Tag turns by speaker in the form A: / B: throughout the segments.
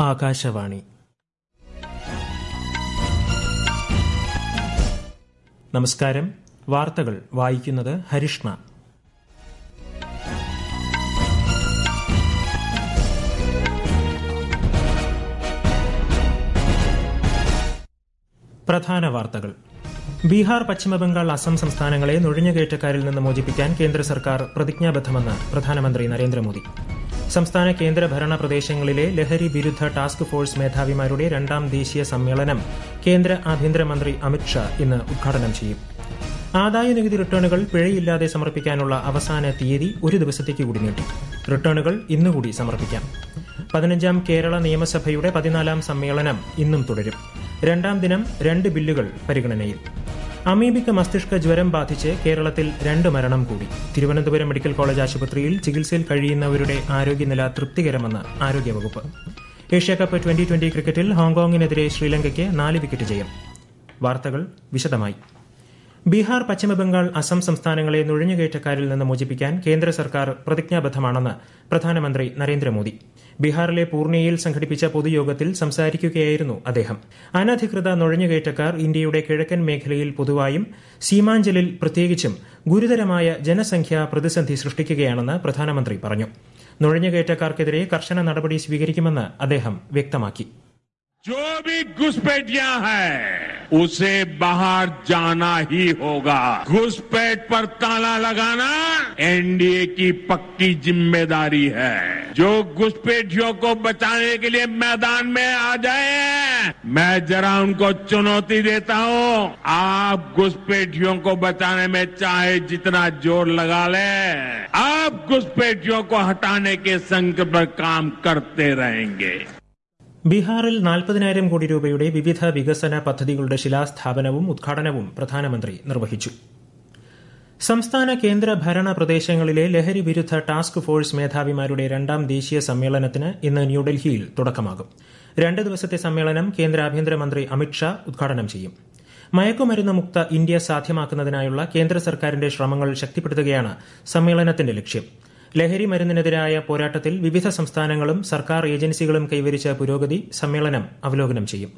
A: ആകാശവാണി നമസ്കാരം വാർത്തകൾ വായിക്കുന്നത് ഹരിഷ്ണ പ്രധാന വാർത്തകൾ ബീഹാർ പശ്ചിമബംഗാൾ അസം സംസ്ഥാനങ്ങളെ നുഴഞ്ഞുകയറ്റക്കാരിൽ നിന്ന് മോചിപ്പിക്കാൻ കേന്ദ്ര സർക്കാർ പ്രതിജ്ഞാബദ്ധമെന്ന് പ്രധാനമന്ത്രി നരേന്ദ്രമോദി സംസ്ഥാന കേന്ദ്ര ഭരണ പ്രദേശങ്ങളിലെ ലഹരി വിരുദ്ധ ടാസ്ക് ഫോഴ്സ് മേധാവിമാരുടെ രണ്ടാം ദേശീയ സമ്മേളനം കേന്ദ്ര ആഭ്യന്തരമന്ത്രി അമിത്ഷാ ഇന്ന് ഉദ്ഘാടനം ചെയ്യും ആദായ നികുതി റിട്ടേണുകൾ പിഴയില്ലാതെ സമർപ്പിക്കാനുള്ള അവസാന തീയതി ഒരു ദിവസത്തേക്ക് കൂടി നീട്ടി റിട്ടേണുകൾ ഇന്നുകൂടി സമർപ്പിക്കാം പതിനഞ്ചാം കേരള നിയമസഭയുടെ പതിനാലാം സമ്മേളനം ഇന്നും തുടരും രണ്ടാം ദിനം രണ്ട് ബില്ലുകൾ പരിഗണനയിൽ അമീബിക മസ്തിഷ്ക ജ്വരം ബാധിച്ച് കേരളത്തിൽ രണ്ട് മരണം കൂടി തിരുവനന്തപുരം മെഡിക്കൽ കോളേജ് ആശുപത്രിയിൽ ചികിത്സയിൽ കഴിയുന്നവരുടെ ആരോഗ്യനില തൃപ്തികരമെന്ന് ആരോഗ്യവകുപ്പ് ഏഷ്യാകപ്പ് ട്വന്റി ട്വന്റി ക്രിക്കറ്റിൽ ഹോങ്കോങ്ങിനെതിരെ ശ്രീലങ്കയ്ക്ക് നാല് വിക്കറ്റ് ജയം വാർത്തകൾ വിശദമായി ബീഹാർ പശ്ചിമബംഗാൾ അസം സംസ്ഥാനങ്ങളെ നുഴഞ്ഞുകയറ്റക്കാരിൽ നിന്ന് മോചിപ്പിക്കാൻ കേന്ദ്ര സർക്കാർ പ്രതിജ്ഞാബദ്ധമാണെന്ന് പ്രധാനമന്ത്രി നരേന്ദ്രമോദി ബീഹാറിലെ പൂർണിയയിൽ സംഘടിപ്പിച്ച പൊതുയോഗത്തിൽ സംസാരിക്കുകയായിരുന്നു അദ്ദേഹം അനധികൃത നുഴഞ്ഞുകയറ്റക്കാർ ഇന്ത്യയുടെ കിഴക്കൻ മേഖലയിൽ പൊതുവായും സീമാഞ്ചലിൽ പ്രത്യേകിച്ചും ഗുരുതരമായ ജനസംഖ്യാ പ്രതിസന്ധി സൃഷ്ടിക്കുകയാണെന്ന് പ്രധാനമന്ത്രി പറഞ്ഞു നുഴഞ്ഞുകയറ്റക്കാർക്കെതിരെ കർശന നടപടി സ്വീകരിക്കുമെന്ന് അദ്ദേഹം വ്യക്തമാക്കി
B: जो भी घुसपैठिया है उसे बाहर जाना ही होगा घुसपैठ पर ताला लगाना एनडीए की पक्की जिम्मेदारी है जो घुसपैठियों को बचाने के लिए मैदान में आ जाए मैं जरा उनको चुनौती देता हूं आप घुसपैठियों को बचाने में चाहे जितना जोर लगा ले आप घुसपैठियों को हटाने के संकल्प पर काम करते रहेंगे
A: ബീഹാറിൽ നാൽപ്പതിനായിരം കോടി രൂപയുടെ വിവിധ വികസന പദ്ധതികളുടെ ശിലാസ്ഥാപനവും ഉദ്ഘാടനവും പ്രധാനമന്ത്രി നിർവഹിച്ചു സംസ്ഥാന കേന്ദ്ര ഭരണ പ്രദേശങ്ങളിലെ ലഹരി വിരുദ്ധ ടാസ്ക് ഫോഴ്സ് മേധാവിമാരുടെ രണ്ടാം ദേശീയ സമ്മേളനത്തിന് ഇന്ന് ന്യൂഡൽഹിയിൽ തുടക്കമാകും രണ്ട് ദിവസത്തെ സമ്മേളനം കേന്ദ്ര ആഭ്യന്തരമന്ത്രി അമിത്ഷാ ഉദ്ഘാടനം ചെയ്യും മയക്കുമരുന്ന് മുക്ത ഇന്ത്യ സാധ്യമാക്കുന്നതിനായുള്ള കേന്ദ്ര സർക്കാരിന്റെ ശ്രമങ്ങൾ ശക്തിപ്പെടുത്തുകയാണ് സമ്മേളനത്തിന്റെ ലക്ഷ്യം ലഹരി മരുന്നിനെതിരായ പോരാട്ടത്തിൽ വിവിധ സംസ്ഥാനങ്ങളും സർക്കാർ ഏജൻസികളും കൈവരിച്ച പുരോഗതി സമ്മേളനം അവലോകനം ചെയ്യും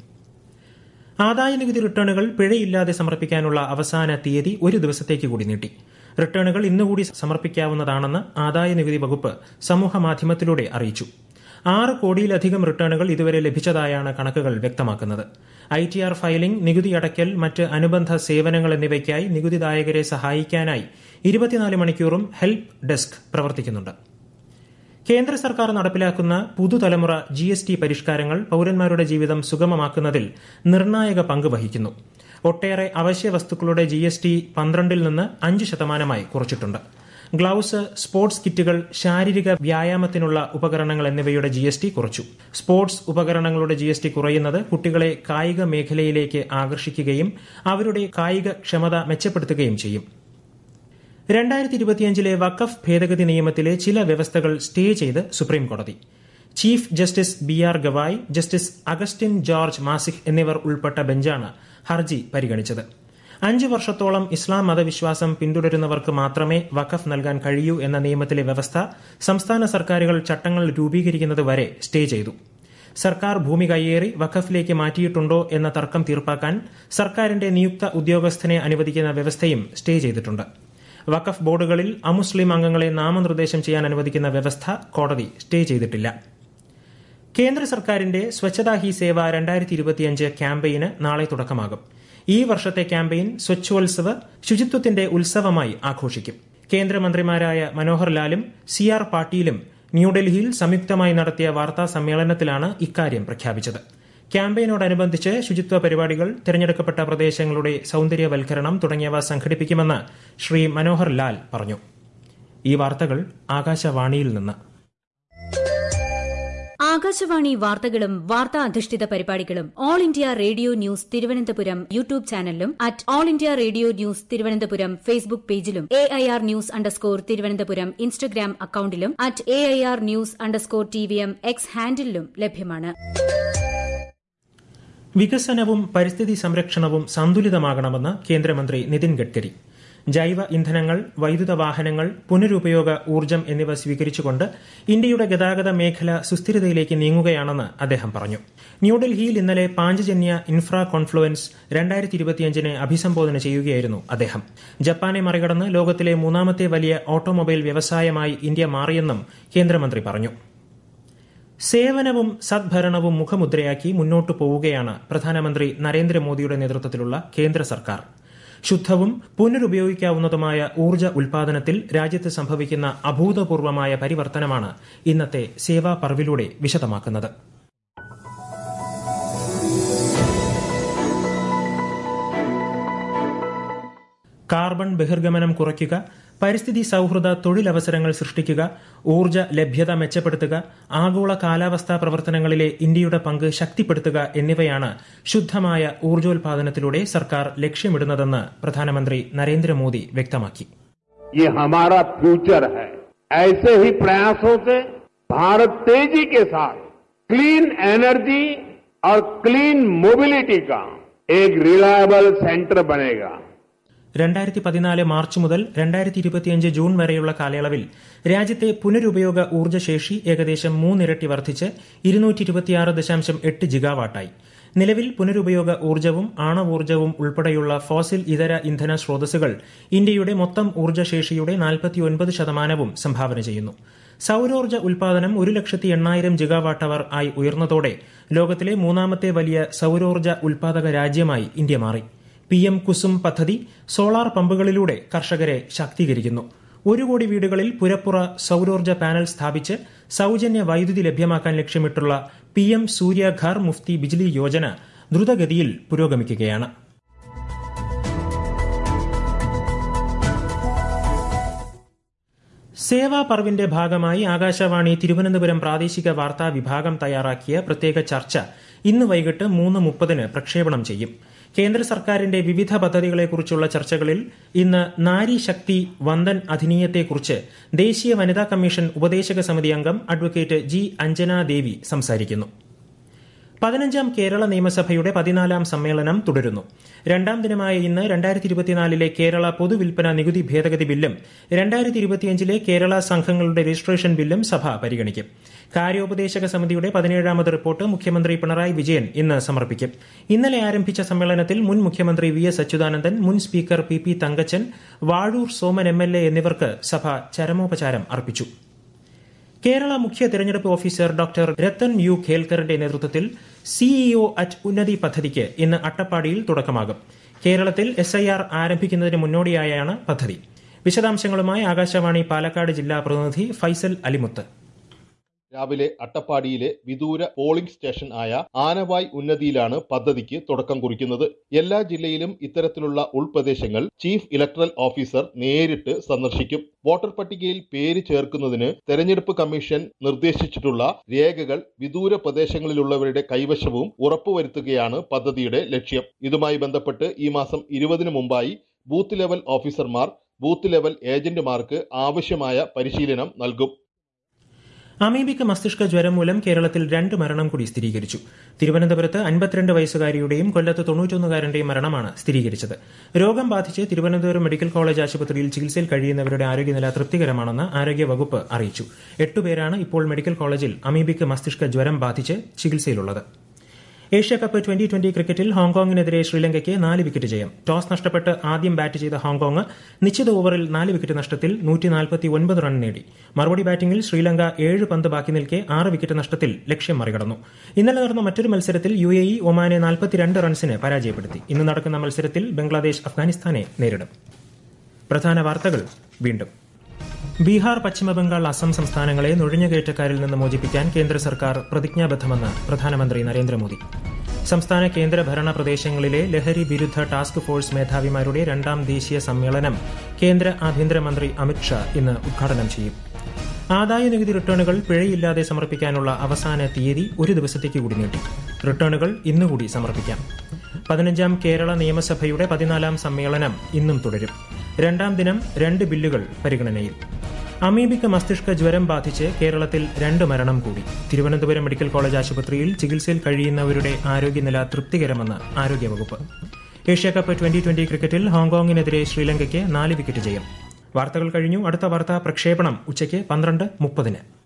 A: ആദായനികുതി റിട്ടേണുകൾ പിഴയില്ലാതെ സമർപ്പിക്കാനുള്ള അവസാന തീയതി ഒരു ദിവസത്തേക്ക് കൂടി നീട്ടി റിട്ടേണുകൾ ഇന്നുകൂടി സമർപ്പിക്കാവുന്നതാണെന്ന് ആദായനികുതി വകുപ്പ് സമൂഹമാധ്യമത്തിലൂടെ അറിയിച്ചു ആറ് കോടിയിലധികം റിട്ടേണുകൾ ഇതുവരെ ലഭിച്ചതായാണ് കണക്കുകൾ വ്യക്തമാക്കുന്നത് ഐ ടി ആർ ഫയലിംഗ് നികുതി അടയ്ക്കൽ മറ്റ് അനുബന്ധ സേവനങ്ങൾ എന്നിവയ്ക്കായി നികുതിദായകരെ സഹായിക്കാനായി ഇരുപത്തിനാല് മണിക്കൂറും ഹെൽപ്പ് ഡെസ്ക് പ്രവർത്തിക്കുന്നുണ്ട് കേന്ദ്ര സർക്കാർ നടപ്പിലാക്കുന്ന പുതുതലമുറ ജി എസ് ടി പരിഷ്കാരങ്ങൾ പൌരന്മാരുടെ ജീവിതം സുഗമമാക്കുന്നതിൽ നിർണായക പങ്ക് വഹിക്കുന്നു ഒട്ടേറെ അവശ്യ വസ്തുക്കളുടെ ജി എസ് ടി പന്ത്രണ്ടിൽ നിന്ന് അഞ്ച് ശതമാനമായി കുറച്ചിട്ടുണ്ട് ഗ്ലൌസ് സ്പോർട്സ് കിറ്റുകൾ ശാരീരിക വ്യായാമത്തിനുള്ള ഉപകരണങ്ങൾ എന്നിവയുടെ ജി എസ് ടി കുറച്ചു സ്പോർട്സ് ഉപകരണങ്ങളുടെ ജി എസ് ടി കുറയുന്നത് കുട്ടികളെ കായിക മേഖലയിലേക്ക് ആകർഷിക്കുകയും അവരുടെ കായിക ക്ഷമത മെച്ചപ്പെടുത്തുകയും ചെയ്യും രണ്ടായിരത്തി ഇരുപത്തിയഞ്ചിലെ വഖഫ് ഭേദഗതി നിയമത്തിലെ ചില വ്യവസ്ഥകൾ സ്റ്റേ ചെയ്ത് സുപ്രീംകോടതി chief justice B R Gavai justice Augustine George Masih എന്നിവർ ഉൾപ്പെട്ട ബെഞ്ചാണ് ഹർജി പരിഗണിച്ചത് അഞ്ച് വർഷത്തോളം ഇസ്ലാം മതവിശ്വാസം പിന്തുടരുന്നവർക്ക് മാത്രമേ വഖഫ് നൽകാൻ കഴിയൂ എന്ന നിയമത്തിലെ വ്യവസ്ഥ സംസ്ഥാന സർക്കാരുകൾ ചട്ടങ്ങൾ രൂപീകരിക്കുന്നത് വരെ സ്റ്റേ ചെയ്തു സർക്കാർ ഭൂമി കയ്യേറി വഖഫിലേക്ക് മാറ്റിയിട്ടുണ്ടോ എന്ന തർക്കം തീർപ്പാക്കാൻ സർക്കാരിന്റെ നിയുക്ത ഉദ്യോഗസ്ഥനെ അനുവദിക്കുന്ന വ്യവസ്ഥയും സ്റ്റേ ചെയ്തിട്ടുണ്ട് വഖഫ് ബോർഡുകളിൽ അമുസ്ലിം അംഗങ്ങളെ നാമനിർദ്ദേശം ചെയ്യാൻ അനുവദിക്കുന്ന വ്യവസ്ഥ കോടതി സ്റ്റേ ചെയ്തിട്ടില്ല കേന്ദ്ര സർക്കാരിന്റെ സ്വച്ഛതാ ഹി സേവ രണ്ടായിരത്തി ഇരുപത്തിയഞ്ച് ക്യാമ്പയിന് നാളെ തുടക്കമാകും ഈ വർഷത്തെ ക്യാമ്പയിൻ സ്വച്ഛോത്സവ് ശുചിത്വത്തിന്റെ ഉത്സവമായി ആഘോഷിക്കും കേന്ദ്രമന്ത്രിമാരായ മനോഹർ ലാലും സി ആർ പാട്ടീലും ന്യൂഡൽഹിയിൽ സംയുക്തമായി നടത്തിയ വാർത്താ സമ്മേളനത്തിലാണ് ഇക്കാര്യം പ്രഖ്യാപിച്ചത് ക്യാമ്പയിനോടനുബന്ധിച്ച് ശുചിത്വ പരിപാടികൾ തിരഞ്ഞെടുക്കപ്പെട്ട പ്രദേശങ്ങളുടെ സൌന്ദര്യവൽക്കരണം തുടങ്ങിയവ സംഘടിപ്പിക്കുമെന്ന് ശ്രീ മനോഹർ ലാൽ പറഞ്ഞു ഈ വാർത്തകൾ ആകാശവാണിയിൽ നിന്ന്
C: ആകാശവാണി വാർത്തകളും വാർത്താ അധിഷ്ഠിത പരിപാടികളും all India radio news Thiruvananthapuram YouTube ചാനലിലും at all India radio news Thiruvananthapuram Facebook പേജിലും A I R news underscore Thiruvananthapuram Instagram അക്കൌണ്ടിലും at A I R news underscore T V M X ഹാൻഡിലും ലഭ്യമാണ്
A: വികസനവും പരിസ്ഥിതി സംരക്ഷണവും സന്തുലിതമാകണമെന്ന് കേന്ദ്രമന്ത്രി നിതിൻ ഗഡ്കരി ജൈവ ഇന്ധനങ്ങൾ വൈദ്യുത വാഹനങ്ങൾ പുനരുപയോഗ ഊർജ്ജം എന്നിവ സ്വീകരിച്ചുകൊണ്ട് ഇന്ത്യയുടെ ഗതാഗത മേഖല സുസ്ഥിരതയിലേക്ക് നീങ്ങുകയാണെന്ന് അദ്ദേഹം പറഞ്ഞു ന്യൂഡൽഹിയിൽ ഇന്നലെ പാഞ്ചജന്യ ഇൻഫ്രാ കോൺഫ്ലുവൻസ് രണ്ടായിരത്തി ഇരുപത്തിയഞ്ചിനെ അഭിസംബോധന ചെയ്യുകയായിരുന്നു അദ്ദേഹം ജപ്പാനെ മറികടന്ന് ലോകത്തിലെ മൂന്നാമത്തെ വലിയ ഓട്ടോമൊബൈൽ വ്യവസായമായി ഇന്ത്യ മാറിയെന്നും കേന്ദ്രമന്ത്രി പറഞ്ഞു സേവനവും സദ്ഭരണവും മുഖമുദ്രയാക്കി മുന്നോട്ടു പോവുകയാണ് പ്രധാനമന്ത്രി നരേന്ദ്രമോദിയുടെ നേതൃത്വത്തിലുള്ള കേന്ദ്ര സർക്കാർ ശുദ്ധവും പുനരുപയോഗിക്കാവുന്നതുമായ ഊർജ്ജ ഉൽപാദനത്തിൽ രാജ്യത്ത് സംഭവിക്കുന്ന അഭൂതപൂർവമായ പരിവർത്തനമാണ് ഇന്നത്തെ സേവാ പർവിലൂടെ വിശദമാക്കുന്നത് കാർബൺ ബഹിർഗമനം കുറയ്ക്കുക പരിസ്ഥിതി സൌഹൃദ തൊഴിലവസരങ്ങൾ സൃഷ്ടിക്കുക ഊർജ്ജ ലഭ്യത മെച്ചപ്പെടുത്തുക ആഗോള കാലാവസ്ഥാ പ്രവർത്തനങ്ങളിലെ ഇന്ത്യയുടെ പങ്ക് ശക്തിപ്പെടുത്തുക എന്നിവയാണ് ശുദ്ധമായ ഊർജ്ജോൽപാദനത്തിലൂടെ സർക്കാർ ലക്ഷ്യമിടുന്നതെന്ന് പ്രധാനമന്ത്രി നരേന്ദ്രമോദി വ്യക്തമാക്കി
B: ये हमारा फ्यूचर है ऐसे ही प्रयासों से भारत तेजी के साथ क्लीन एनर्जी और क्लीन मोबिलिटी का एक रिलायबल सेंटर बनेगा
A: രണ്ടായിരത്തി പതിനാല് മാർച്ച് മുതൽ രണ്ടായിരത്തി ഇരുപത്തിയഞ്ച് ജൂൺ വരെയുള്ള കാലയളവിൽ രാജ്യത്തെ പുനരുപയോഗ ഊർജ്ജശേഷി ഏകദേശം മൂന്നിരട്ടി വർദ്ധിച്ച് ഇരുന്നൂറ്റി ഇരുപത്തിയാറ് ദശാംശം എട്ട് ജിഗാവാട്ടായി നിലവിൽ പുനരുപയോഗ ഊർജ്ജവും ആണവോർജ്ജവും ഉൾപ്പെടെയുള്ള ഫോസിൽ ഇതര ഇന്ധന സ്രോതസ്സുകൾ ഇന്ത്യയുടെ മൊത്തം ഊർജ്ജശേഷിയുടെ നാൽപ്പത്തിയൊൻപത് ശതമാനവും സംഭാവന ചെയ്യുന്നു സൌരോർജ്ജ ഉൽപാദനം ഒരു ലക്ഷത്തി എണ്ണായിരം ജിഗാവാട്ട് അവർ ആയി ഉയർന്നതോടെ ലോകത്തിലെ മൂന്നാമത്തെ വലിയ സൌരോർജ്ജ ഉൽപാദക രാജ്യമായി ഇന്ത്യ മാറി പി എം കുസും പദ്ധതി സോളാർ പമ്പുകളിലൂടെ കർഷകരെ ശാക്തീകരിക്കുന്നു ഒരു കോടി വീടുകളിൽ പുരപ്പുറ സൌരോർജ്ജ പാനൽ സ്ഥാപിച്ച് സൌജന്യ വൈദ്യുതി ലഭ്യമാക്കാൻ ലക്ഷ്യമിട്ടുള്ള പി എം സൂര്യഘർ മുഫ്തി ബിജ്ലി യോജന ദ്രുതഗതിയിൽ പുരോഗമിക്കുകയാണ് സേവാ പർവിന്റെ ഭാഗമായി ആകാശവാണി തിരുവനന്തപുരം പ്രാദേശിക വാർത്താ വിഭാഗം തയ്യാറാക്കിയ പ്രത്യേക ചർച്ച ഇന്ന് വൈകിട്ട് മൂന്ന് മുപ്പതിന് പ്രക്ഷേപണം ചെയ്യും കേന്ദ്ര സർക്കാരിന്റെ വിവിധ പദ്ധതികളെക്കുറിച്ചുള്ള ചർച്ചകളിൽ ഇന്ന് നാരി ശക്തി വന്ദൻ അധിനിയത്തെക്കുറിച്ച് ദേശീയ വനിതാ കമ്മീഷൻ ഉപദേശക സമിതി അംഗം അഡ്വക്കേറ്റ് ജി അഞ്ജന ദേവി സംസാരിക്കുന്നു പതിനഞ്ചാം കേരള നിയമസഭയുടെ പതിനാലാം സമ്മേളനം തുടരുന്നു രണ്ടാം ദിനമായ ഇന്ന് രണ്ടായിരത്തി ഇരുപത്തിനാലിലെ കേരള പൊതുവിൽപ്പന നികുതി ഭേദഗതി ബില്ലും രണ്ടായിരത്തി ഇരുപത്തിയഞ്ചിലെ കേരള സംഘങ്ങളുടെ രജിസ്ട്രേഷൻ ബില്ലും സഭ പരിഗണിക്കും കാര്യോപദേശക സമിതിയുടെ പതിനേഴാമത് റിപ്പോർട്ട് മുഖ്യമന്ത്രി പിണറായി വിജയൻ ഇന്ന് സമർപ്പിക്കും ഇന്നലെ ആരംഭിച്ച സമ്മേളനത്തിൽ മുൻ മുഖ്യമന്ത്രി വി എസ് അച്യുതാനന്ദൻ മുൻ speaker P P Thankachan Vazhoor Soman M L A എന്നിവർക്ക് സഭ ചരമോപചാരം അർപ്പിച്ചു കേരള മുഖ്യ തെരഞ്ഞെടുപ്പ് ഓഫീസർ ഡോക്ടർ രത്തൻ യു ഖേൽക്കറിന്റെ നേതൃത്വത്തിൽ സിഇഒ അറ്റ് ഉന്നതി പദ്ധതിക്ക് ഇന്ന് അട്ടപ്പാടിയിൽ തുടക്കമാകും കേരളത്തിൽ എസ് ഐ ആർ ആരംഭിക്കുന്നതിന് മുന്നോടിയായാണ് പദ്ധതി വിശദാംശങ്ങളുമായി ആകാശവാണി പാലക്കാട് ജില്ലാ പ്രതിനിധി ഫൈസൽ അലിമുത്ത്
D: രാവിലെ അട്ടപ്പാടിയിലെ വിദൂര പോളിംഗ് സ്റ്റേഷൻ ആയ ആനവായ് ഉന്നതിയിലാണ് പദ്ധതിക്ക് തുടക്കം കുറിക്കുന്നത് എല്ലാ ജില്ലയിലും ഇത്തരത്തിലുള്ള ഉൾപ്രദേശങ്ങൾ ചീഫ് ഇലക്ടറൽ ഓഫീസർ നേരിട്ട് സന്ദർശിക്കും വോട്ടർ പട്ടികയിൽ പേര് ചേർക്കുന്നതിന് തെരഞ്ഞെടുപ്പ് കമ്മീഷൻ നിർദ്ദേശിച്ചിട്ടുള്ള രേഖകൾ വിദൂര പ്രദേശങ്ങളിലുള്ളവരുടെ കൈവശവും ഉറപ്പുവരുത്തുകയാണ് പദ്ധതിയുടെ ലക്ഷ്യം ഇതുമായി ബന്ധപ്പെട്ട് ഈ മാസം ഇരുപതിനു മുമ്പായി ബൂത്ത് ലെവൽ ഓഫീസർമാർ ബൂത്ത് ലെവൽ ഏജന്റുമാർക്ക് ആവശ്യമായ പരിശീലനം നൽകും
A: അമീബിക് മസ്തിഷ്ക ജ്വരം മൂലം കേരളത്തിൽ രണ്ട് മരണം കൂടി സ്ഥിരീകരിച്ചു തിരുവനന്തപുരത്ത് അൻപത്തിരണ്ട് വയസ്സുകാരിയുടെയും കൊല്ലത്ത് തൊണ്ണൂറ്റൊന്നുകാരന്റെയും മരണമാണ് സ്ഥിരീകരിച്ചത് രോഗം ബാധിച്ച് തിരുവനന്തപുരം മെഡിക്കൽ കോളേജ് ആശുപത്രിയിൽ ചികിത്സയിൽ കഴിയുന്നവരുടെ ആരോഗ്യനില തൃപ്തികരമാണെന്ന് ആരോഗ്യവകുപ്പ് അറിയിച്ചു എട്ടുപേരാണ് ഇപ്പോൾ മെഡിക്കൽ കോളേജിൽ അമീബിക് മസ്തിഷ്ക ജ്വരം ബാധിച്ച് ചികിത്സയിൽ ഏഷ്യ കപ്പ് ട്വന്റി ട്വന്റി ക്രിക്കറ്റിൽ ഹോങ്കോങ്ങിനെതിരെ ശ്രീലങ്കയ്ക്ക് നാല് വിക്കറ്റ് ജയം ടോസ് നഷ്ടപ്പെട്ട് ആദ്യം ബാറ്റ് ചെയ്ത ഹോങ്കോങ് നിശ്ചിത ഓവറിൽ നാല് വിക്കറ്റ് നഷ്ടത്തിൽ നൂറ്റിനാൽപ്പത്തിയൊൻപത് റൺ നേടി മറുപടി ബാറ്റിംഗിൽ ശ്രീലങ്ക ഏഴ് പന്ത് ബാക്കി നിൽക്കെ ആറ് വിക്കറ്റ് നഷ്ടത്തിൽ ലക്ഷ്യം മറികടന്നു ഇന്നലെ നടന്ന മറ്റൊരു മത്സരത്തിൽ യു എ ഇ ഒമാനെ നാൽപ്പത്തിരണ്ട് റൺസിന് പരാജയപ്പെടുത്തി ഇന്ന് നടക്കുന്ന മത്സരത്തിൽ ബംഗ്ലാദേശ് അഫ്ഗാനിസ്ഥാനെ നേരിടും പ്രധാന വാർത്തകൾ വീണ്ടും ബീഹാർ പശ്ചിമബംഗാൾ അസം സംസ്ഥാനങ്ങളെ നുഴഞ്ഞുകയറ്റക്കാരിൽ നിന്ന് മോചിപ്പിക്കാൻ കേന്ദ്ര സർക്കാർ പ്രതിജ്ഞാബദ്ധമെന്ന് പ്രധാനമന്ത്രി നരേന്ദ്രമോദി സംസ്ഥാന കേന്ദ്ര ഭരണ പ്രദേശങ്ങളിലെ ലഹരി വിരുദ്ധ ടാസ്ക് ഫോഴ്സ് മേധാവിമാരുടെ രണ്ടാം ദേശീയ സമ്മേളനം കേന്ദ്ര ആഭ്യന്തരമന്ത്രി അമിത്ഷാ ഇന്ന് ഉദ്ഘാടനം ചെയ്യും ആദായ നികുതി റിട്ടേണുകൾ പിഴയില്ലാതെ സമർപ്പിക്കാനുള്ള അവസാന തീയതി ഒരു ദിവസത്തേക്ക് കൂടി നീട്ടി റിട്ടേണുകൾ ഇന്നുകൂടി സമർപ്പിക്കാം പതിനഞ്ചാം കേരള നിയമസഭയുടെ പതിനാലാം സമ്മേളനം ഇന്നും തുടരും രണ്ടാം ദിനം രണ്ട് ബില്ലുകൾ പരിഗണനയിൽ അമീബിക് മസ്തിഷ്ക ജ്വരം ബാധിച്ച് കേരളത്തിൽ രണ്ട് മരണം കൂടി തിരുവനന്തപുരം മെഡിക്കൽ കോളേജ് ആശുപത്രിയിൽ ചികിത്സയിൽ കഴിയുന്നവരുടെ ആരോഗ്യനില തൃപ്തികരമെന്ന് ആരോഗ്യവകുപ്പ് ഏഷ്യാകപ്പ് ട്വന്റി ട്വന്റി ക്രിക്കറ്റിൽ ഹോങ്കോങ്ങിനെതിരെ ശ്രീലങ്കയ്ക്ക് നാല് വിക്കറ്റ് ജയം വാർത്തകൾ കഴിഞ്ഞു അടുത്ത വാർത്താ പ്രക്ഷേപണം ഉച്ചയ്ക്ക് പന്ത്രണ്ട് മുപ്പതിന്